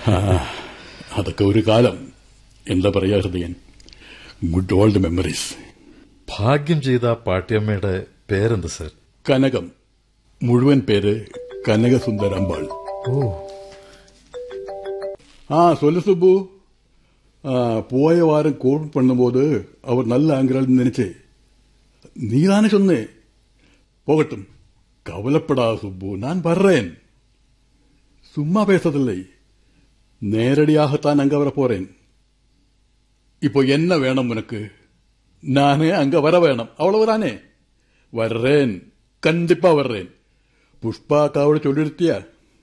ആ, അതൊക്കെ ഒരു കാലം എന്താ പറയാ ഹൃദയൻ ഗുഡ് ഓൾഡ് മെമ്മറീസ് ഭാഗ്യം ചെയ്ത ആ പാട്ടിയമ്മയുടെ പേരെന്ത് സർ കനകം മുഴുവൻ പേര് കനകസുന്ദരമ്പാൾ ഓ ஆ சொல்லு சுப்பு ஆ, போய வாரம் கோல் பண்ணும்போது அவர் நல்ல ஆங்கிறாள் நினைச்சே நீதானே சொன்னே போகட்டும் கவலைப்படாத சுப்பு நான் வர்றேன் சும்மா பேசதில்லை நேரடியாகத்தான் அங்க வர போறேன் இப்போ என்ன வேணும் உனக்கு நானே அங்க வர வேணும் அவ்வளவுதானே வர்றேன் கண்டிப்பா வர்றேன் புஷ்பா அக்காவோட சொல்லிருத்தியா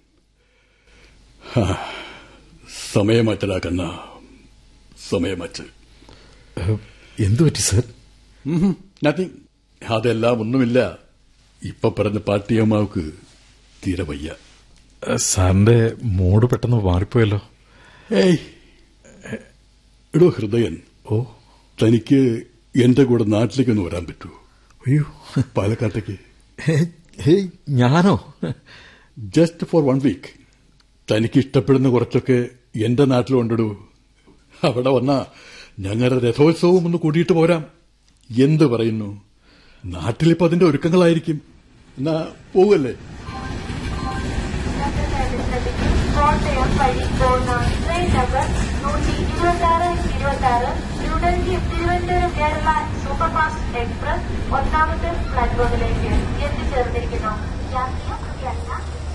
സമയമാറ്റടാ കണ്ണ സമയമാറ്റ് ഏഹ്, എന്തു പറ്റി സർ നത്തിങ് അതെല്ലാം ഒന്നുമില്ല ഇപ്പൊ പറഞ്ഞ പാട്ടിയമ്മാവക്ക് തീരെ വയ്യ ഏഹ്, സാറിന്റെ മൂഡ് പെട്ടെന്ന് മാറിപ്പോയല്ലോ ഏയ് എടോ ഹൃദയൻ ഓ തനിക്ക് എന്റെ കൂടെ നാട്ടിലേക്കൊന്ന് വരാൻ പറ്റൂ അയ്യോ പാലക്കാട്ടേക്ക് ഏഹ്, ഹേയ് ഞാനോ ജസ്റ്റ് ഫോർ വൺ വീക്ക് തനിക്ക് ഇഷ്ടപ്പെടുന്ന കുറച്ചൊക്കെ എന്റെ നാട്ടിലുണ്ടടൂ അവിടെ വന്ന ഞങ്ങളുടെ രഥോത്സവം ഒന്ന് കൂട്ടിയിട്ട് പോരാം എന്ത് പറയുന്നു നാട്ടിലിപ്പോ അതിന്റെ ഒരുക്കങ്ങളായിരിക്കും എന്നാ പോവല്ലേ കോട്ടയം വഴി പോകുന്ന ട്രെയിൻ നമ്പർ നൂറ്റി ഇരുപത്തി ആറ് ഇരുപത്തി ആറ് ന്യൂഡൽഹി തിരുവനന്തപുരം കേരള സൂപ്പർഫാസ്റ്റ് എക്സ്പ്രസ് ഒന്നാമത്തെ പ്ലാറ്റ്ഫോമിലേക്ക് എത്തിച്ചേർന്നിരിക്കുന്നു യാത്രിക കൃത്യല്ല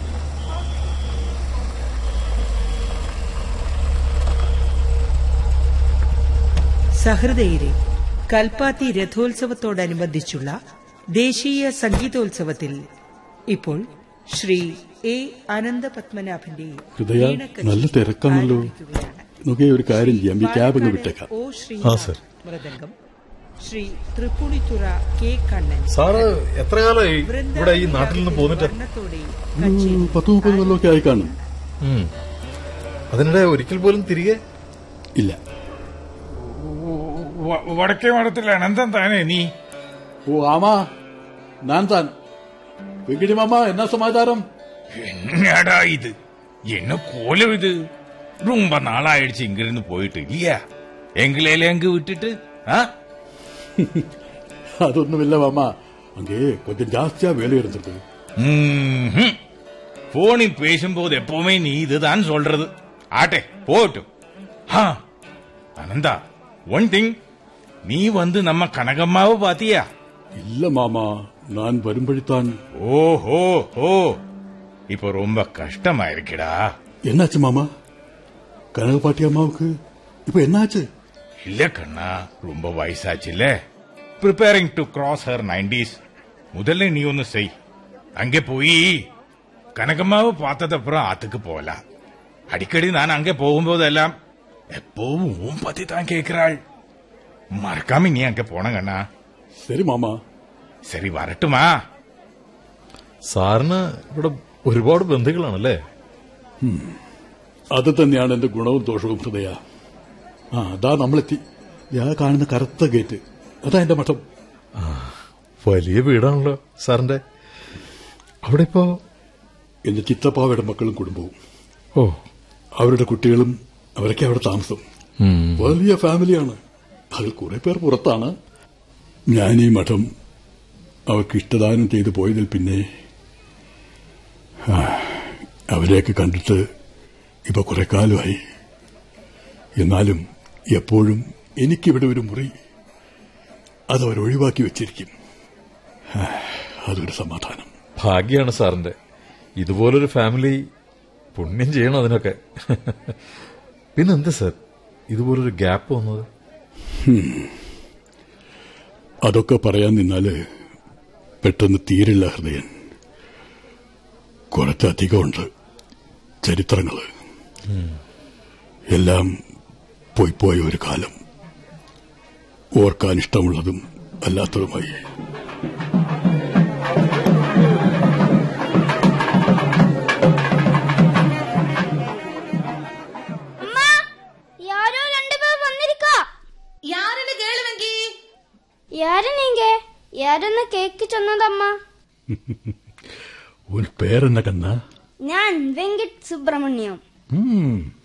സഹൃദയരെ കൽപ്പാത്തി രഥോത്സവത്തോടനുബന്ധിച്ചുള്ള ദേശീയ സംഗീതോത്സവത്തിൽ ഇപ്പോൾ ശ്രീ എ അനന്തപത്മനാഭന്റെ ഹൃദയ വീണക്കച്ചേരി നല്ല തിരക്കാണല്ലോ ആരംഭിക്കുകയാണ്. നോക്കിയേ ഒരു കാര്യം ചെയ്യാം ഈ ക്യാബ് അങ്ങ് പാലക്കാട് വിട്ടേക്കാം ഒ ശ്രീ ആ, sir. Mridangam Sri Tripunithura K Kannan sir എത്ര കാലമായി ഇവിടെ ഈ നാട്ടിൽ നിന്ന് പോന്നിട്ട് വർണ്ണത്തോടെ ഒരു പത്ത് മുപ്പത് കൊല്ലമൊക്കെ ആയി കാണും ഉം. അതിനിടെ ഒരിക്കൽ പോലും തിരികെ ഇല്ല വ- വടക്കേ മഠത്തിൽ അനന്തം താനേ നീ ഓ ആമാ ഞാൻ താൻ വെങ്കിടി മാമ എന്നാ സമാചാരം என்னடா இது என்ன கோலம் இது ரொம்ப நாளாயிடுச்சு இங்க இருந்து போயிட்டு இல்லையா எங்களையில எங்க விட்டுட்டு ஆ? അതൊന്നുമില്ല മാമ അங்கே கொஞ்சம் ஜாஸ்தியா வேலை இருந்தது ம்ஹும். போனில் பேசும்போது எப்பவுமே நீ இதுதான் சொல்றது ஆட்டே போகட்டும் ஆ, அனந்தா ஒன் திங் நீ வந்து நம்ம கனகம்மாவை பாத்தியா இல்ல மாமா நான் வரும்படித்தான் ஓஹோ ஹோ இப்ப ரொம்ப கஷ்டமா இருக்குடா என்னாச்சு மாமா கனகபாட்டி அம்மாவுக்கு இப்ப என்னாச்சு இல்ல கண்ணா ரொம்ப வயசாச்சுல்ல preparing to cross her nineties முதல்ல நீ ஒன்னு செய் அங்கே போய் கனகம்மாவை பார்த்ததப்புறம் ஆத்துக்கு போகலாம் அடிக்கடி நான் அங்கே போகும்போதெல்லாம் எப்பவும் உன் பத்தி தான் கேட்கிறாள் மறக்காம நீ அங்க போன கண்ணா சரி மாமா சரி வரட்டுமா സാറിന് ഇവിടെ ഒരുപാട് ബന്ധുക്കളാണല്ലേ അത് തന്നെയാണ് എന്റെ ഗുണവും ദോഷവും ഹൃദയ ആ അതാ നമ്മളെത്തി ഞാൻ കാണുന്ന കറുത്ത ഗേറ്റ് അതാ എന്റെ മഠം വലിയ വീടാണല്ലോ സാറിന്റെ അവിടെ ഇപ്പോ എന്റെ ചിത്തപ്പാവയുടെ മക്കളും കുടുംബവും ഓ അവരുടെ കുട്ടികളും അവരൊക്കെ അവിടെ താമസം ഉം. വലിയ ഫാമിലിയാണ് അതിൽ കുറെ പേർ പുറത്താണ് ഞാൻ ഈ മഠം അവർക്ക് ഇഷ്ടദാനം ചെയ്തു പോയതിൽ പിന്നെ ആ, അവരെയൊക്കെ കണ്ടിട്ട് ഇപ്പൊ കുറെ കാലമായി എന്നാലും എപ്പോഴും എനിക്കിവിടെ ഒരു മുറി അതവർ ഒഴിവാക്കി വെച്ചിരിക്കും ആ, അതൊരു സമാധാനം ഭാഗ്യാണ് സാറിന്റെ ഇതുപോലൊരു ഫാമിലി പുണ്യം ചെയ്യണം അതിനൊക്കെ പിന്നെന്താ സാർ ഇതുപോലൊരു ഗ്യാപ്പ് വന്നത് അതൊക്കെ പറയാൻ നിന്നാല് പെട്ടെന്ന് തീരില്ല ഹൃദയൻ കുറച്ചധികമുണ്ട് ചരിത്രങ്ങള് എല്ലാം പോയിപ്പോയ ഒരു കാലം ഓർക്കാൻ ഇഷ്ടമുള്ളതും അല്ലാത്തതുമായി அம்மா யாரோ ரெண்டு பேர் வந்திருக்கா யாருன்னு கேளுவங்கி யாரு நீங்க யாருன்னு கேக்கு சொன்னதம்மா ഒരു പേരെന്ന കന്ന ഞാൻ വെങ്കിട്ട് സുബ്രഹ്മണ്യം ഉം,